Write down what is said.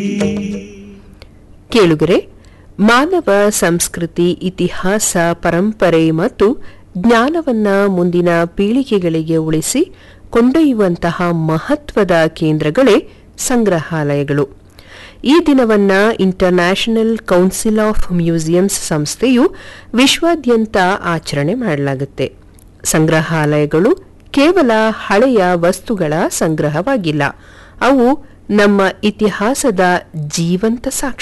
ಕೇಳುಗರೆ ಮಾನವ ಸಂಸ್ಕೃತಿ ಇತಿಹಾಸ ಪರಂಪರೆ ಮತ್ತು ಜ್ಞಾನವನ್ನ ಮುಂದಿನ ಪೀಳಿಗೆಗಳಿಗೆ ಉಳಿಸಿ ಕೊಂಡೊಯ್ಯುವಂತಹ ಮಹತ್ವದ ಕೇಂದ್ರಗಳೇ ಸಂಗ್ರಹಾಲಯಗಳು ಈ ದಿನವನ್ನ ಇಂಟರ್ನ್ಯಾಷನಲ್ ಕೌನ್ಸಿಲ್ ಆಫ್ ಮ್ಯೂಸಿಯಂಸ್ ಸಂಸ್ಥೆಯು ವಿಶ್ವಾದ್ಯಂತ ಆಚರಣೆ ಮಾಡಲಾಗುತ್ತೆ ಸಂಗ್ರಹಾಲಯಗಳು ಕೇವಲ ಹಳೆಯ ವಸ್ತುಗಳ ಸಂಗ್ರಹವಾಗಿಲ್ಲ ಅವು ನಮ್ಮ ಇತಿಹಾಸದ ಜೀವಂತ ಸಾಕ್ಷಿ